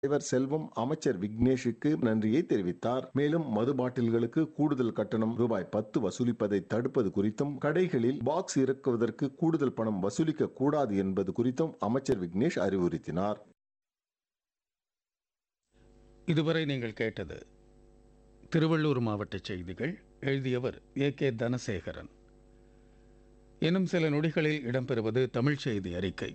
தலைவர் செல்வம் அமைச்சர் விக்னேஷுக்கு நன்றியை தெரிவித்தார் மேலும் மது பாட்டில்களுக்கு கூடுதல் கட்டணம் ரூபாய் பத்து வசூலிப்பதை தடுப்பது குறித்தும் கடைகளில் பாக்ஸ் இறக்குவதற்கு கூடுதல் பணம் வசூலிக்க கூடாது என்பது குறித்தும் அமைச்சர் விக்னேஷ் அறிவுறுத்தினார் இதுவரை நீங்கள் கேட்டது திருவள்ளூர் மாவட்ட செய்திகள் எழுதியவர் ஏ கே தனசேகரன் இன்னும் சில நொடிகளில் இடம்பெறுவது தமிழ் செய்தி அறிக்கை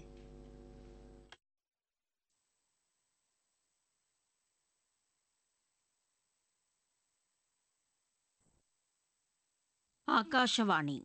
ಆಕಾಶವಾಣಿ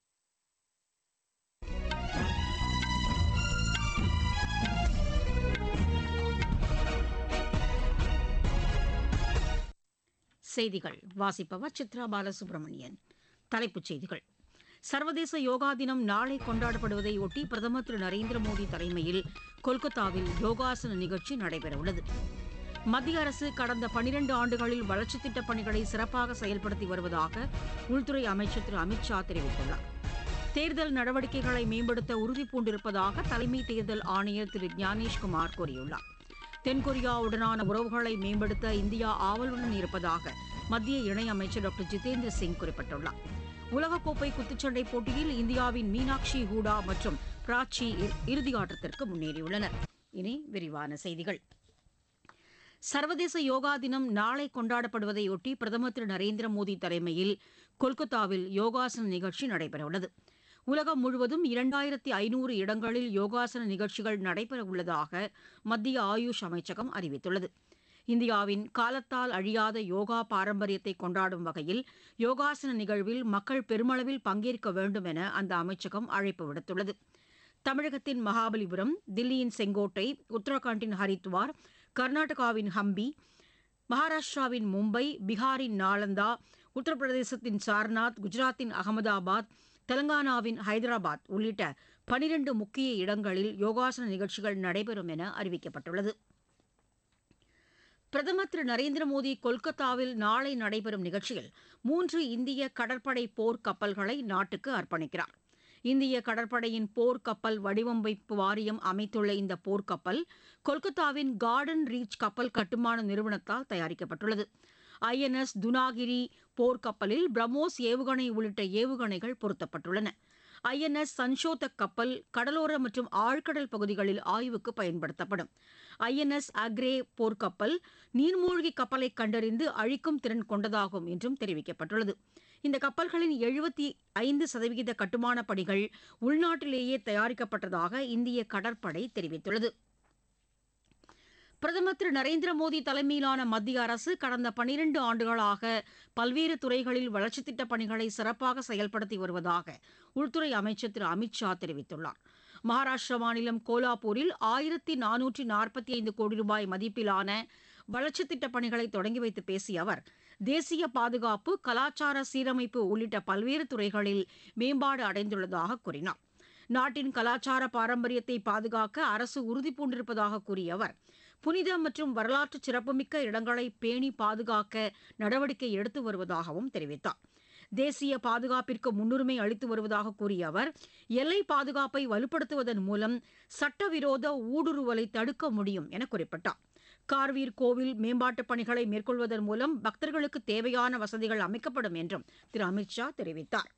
செய்திகள் வாசிப்பவர் சித்ரா பாலசுப்ரமணியன் தலைப்புச் செய்திகள் சர்வதேச யோகா தினம் நாளை கொண்டாடப்படுவதை ஒட்டி பிரதமர் திரு நரேந்திர மோடி தலைமையில் கொல்கத்தாவில் யோகாசன நிகழ்ச்சி நடைபெறவுள்ளது மத்திய அரசு கடந்த பனிரண்டு ஆண்டுகளில் வளர்ச்சித் திட்டப் பணிகளை சிறப்பாக செயல்படுத்தி வருவதாக உள்துறை அமைச்சர் திரு அமித்ஷா தெரிவித்துள்ளார் தேர்தல் நடவடிக்கைகளை மேம்படுத்த உறுதிபூண்டிருப்பதாக தலைமை தேர்தல் ஆணையர் திரு ஞானேஷ்குமார் கூறியுள்ளார் தென்கொரியாவுடனான உறவுகளை மேம்படுத்த இந்தியா ஆவலுடன் இருப்பதாக மத்திய இணையமைச்சர் டாக்டர் ஜிதேந்திர சிங் குறிப்பிட்டுள்ளார் உலகக்கோப்பை குத்துச்சண்டை போட்டியில் இந்தியாவின் மீனாட்சி ஹூடா மற்றும் பிராச்சி இறுதி ஆட்டத்திற்கு முன்னேறியுள்ளனர் இனி விரிவான செய்திகள் சர்வதேச யோகா தினம் நாளை கொண்டாடப்படுவதையொட்டி பிரதமர் திரு நரேந்திர மோடி தலைமையில் கொல்கத்தாவில் யோகாசன நிகழ்ச்சி நடைபெறவுள்ளது உலகம் முழுவதும் இரண்டாயிரத்தி ஐநூறு இடங்களில் யோகாசன நிகழ்ச்சிகள் நடைபெறவுள்ளதாக மத்திய ஆயுஷ் அமைச்சகம் அறிவித்துள்ளது இந்தியாவின் காலத்தால் அழியாத யோகா பாரம்பரியத்தை கொண்டாடும் வகையில் யோகாசன நிகழ்வில் மக்கள் பெருமளவில் பங்கேற்க வேண்டும் என அந்த அமைச்சகம் அழைப்பு விடுத்துள்ளது தமிழகத்தின் மகாபலிபுரம் தில்லியின் செங்கோட்டை உத்தரகாண்டின் ஹரித்வார் கர்நாடகாவின் ஹம்பி மகாராஷ்டிராவின் மும்பை பீகாரின் நாலந்தா உத்தரப்பிரதேசத்தின் சார்நாத் குஜராத்தின் அகமதாபாத் தெலங்கானாவின் ஹைதராபாத் உள்ளிட்ட பனிரண்டு முக்கிய இடங்களில் யோகாசன நிகழ்ச்சிகள் நடைபெறும் என அறிவிக்கப்பட்டுள்ளது பிரதமர் திரு நரேந்திர மோடி கொல்கத்தாவில் நாளை நடைபெறும் நிகழ்ச்சியில் மூன்று இந்திய கடற்படை போர் கப்பல்களை நாட்டுக்கு அர்ப்பணிக்கிறார் இந்திய கடற்படையின் போர் கப்பல் வடிவமைப்பு வாரியம் அமைத்துள்ள இந்த போர்க்கப்பல் கொல்கத்தாவின் கார்டன் ரீச் கப்பல் கட்டுமான நிறுவனத்தால் தயாரிக்கப்பட்டுள்ளது ஐஎன்எஸ் துனாகிரி போர்க்கப்பலில் பிரம்மோஸ் ஏவுகணை உள்ளிட்ட ஏவுகணைகள் பொருத்தப்பட்டுள்ளன ஐஎன்எஸ் சன்ஷோதக் கப்பல் கடலோர மற்றும் ஆழ்கடல் பகுதிகளில் ஆய்வுக்கு பயன்படுத்தப்படும் ஐஎன்எஸ் அக்ரே போர்க்கப்பல் நீர்மூழ்கி கப்பலை கண்டறிந்து அழிக்கும் திறன் கொண்டதாகும் என்றும் தெரிவிக்கப்பட்டுள்ளது இந்த கப்பல்களின் எழுபத்தி ஐந்து சதவிகித கட்டுமான பணிகள் உள்நாட்டிலேயே தயாரிக்கப்பட்டதாக இந்திய கடற்படை தெரிவித்துள்ளது பிரதமர் திரு நரேந்திர மோடி தலைமையிலான மத்திய அரசு கடந்த பனிரண்டு ஆண்டுகளாக பல்வேறு துறைகளில் வளர்ச்சித் திட்டப் பணிகளை சிறப்பாக செயல்படுத்தி வருவதாக உள்துறை அமைச்சர் திரு அமித்ஷா தெரிவித்துள்ளார் மகாராஷ்டிரா மாநிலம் கோலாப்பூரில் ஆயிரத்தி நானூற்றி நாற்பத்தி ஐந்து கோடி ரூபாய் மதிப்பிலான வளர்ச்சித் திட்டப் பணிகளை தொடங்கி வைத்து பேசிய அவர் தேசிய பாதுகாப்பு கலாச்சார சீரமைப்பு உள்ளிட்ட பல்வேறு துறைகளில் மேம்பாடு அடைந்துள்ளதாக கூறினார் நாட்டின் கலாச்சார பாரம்பரியத்தை பாதுகாக்க அரசு உறுதிபூண்டிருப்பதாக கூறிய அவர் புனித மற்றும் வரலாற்று சிறப்புமிக்க இடங்களை பேணி பாதுகாக்க நடவடிக்கை எடுத்து வருவதாகவும் தெரிவித்தார் தேசிய பாதுகாப்பிற்கு முன்னுரிமை அளித்து வருவதாக கூறிய அவர் எல்லை பாதுகாப்பை வலுப்படுத்துவதன் மூலம் சட்டவிரோத ஊடுருவலை தடுக்க முடியும் என குறிப்பிட்டார் கார்வீர் கோவில் மேம்பாட்டுப் பணிகளை மேற்கொள்வதன் மூலம் பக்தர்களுக்கு தேவையான வசதிகள் அமைக்கப்படும் என்றும் திரு அமித்ஷா தெரிவித்தார்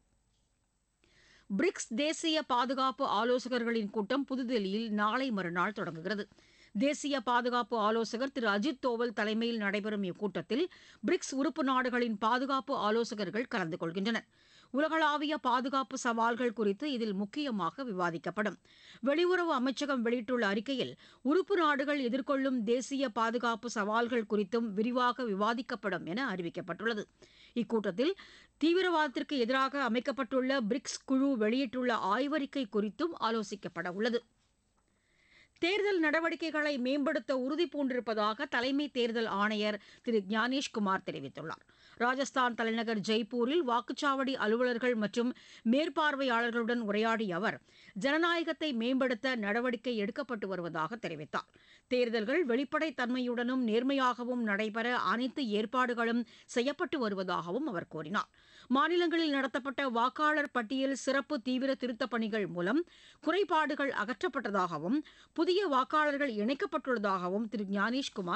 பிரிக்ஸ் தேசிய பாதுகாப்பு ஆலோசகர்களின் கூட்டம் புதுதில்லியில் நாளை மறுநாள் தொடங்குகிறது தேசிய பாதுகாப்பு ஆலோசகர் திரு அஜித் தோவல் தலைமையில் நடைபெறும் இக்கூட்டத்தில் பிரிக்ஸ் உறுப்பு நாடுகளின் பாதுகாப்பு ஆலோசகர்கள் கலந்து கொள்கின்றனர் உலகளாவிய பாதுகாப்பு சவால்கள் குறித்து இதில் முக்கியமாக விவாதிக்கப்படும் வெளியுறவு அமைச்சகம் வெளியிட்டுள்ள அறிக்கையில் உறுப்பு நாடுகள் எதிர்கொள்ளும் தேசிய பாதுகாப்பு சவால்கள் குறித்தும் விரிவாக விவாதிக்கப்படும் என அறிவிக்கப்பட்டுள்ளது இக்கூட்டத்தில் தீவிரவாதத்திற்கு எதிராக அமைக்கப்பட்டுள்ள பிரிக்ஸ் குழு வெளியிட்டுள்ள ஆய்வறிக்கை குறித்தும் ஆலோசிக்கப்பட உள்ளது தேர்தல் நடவடிக்கைகளை மேம்படுத்த உறுதிபூண்டிருப்பதாக தலைமை தேர்தல் ஆணையர் திரு ஞானேஷ்குமார் தெரிவித்துள்ளார் ராஜஸ்தான் தலைநகர் ஜெய்ப்பூரில் வாக்குச்சாவடி அலுவலர்கள் மற்றும் மேற்பார்வையாளர்களுடன் உரையாடிய அவர் ஜனநாயகத்தை மேம்படுத்த நடவடிக்கை எடுக்கப்பட்டு வருவதாக தெரிவித்தார் தேர்தல்கள் வெளிப்படைத் தன்மையுடனும் நேர்மையாகவும் நடைபெற அனைத்து ஏற்பாடுகளும் செய்யப்பட்டு வருவதாகவும் அவர் கூறினார் மாநிலங்களில் நடத்தப்பட்ட வாக்காளர் பட்டியல் சிறப்பு தீவிர திருத்தப் பணிகள் மூலம் குறைபாடுகள் அகற்றப்பட்டதாகவும் புதிய வாக்காளர்கள் இணைக்கப்பட்டுள்ளதாகவும் திரு ஞானேஷ்குமார்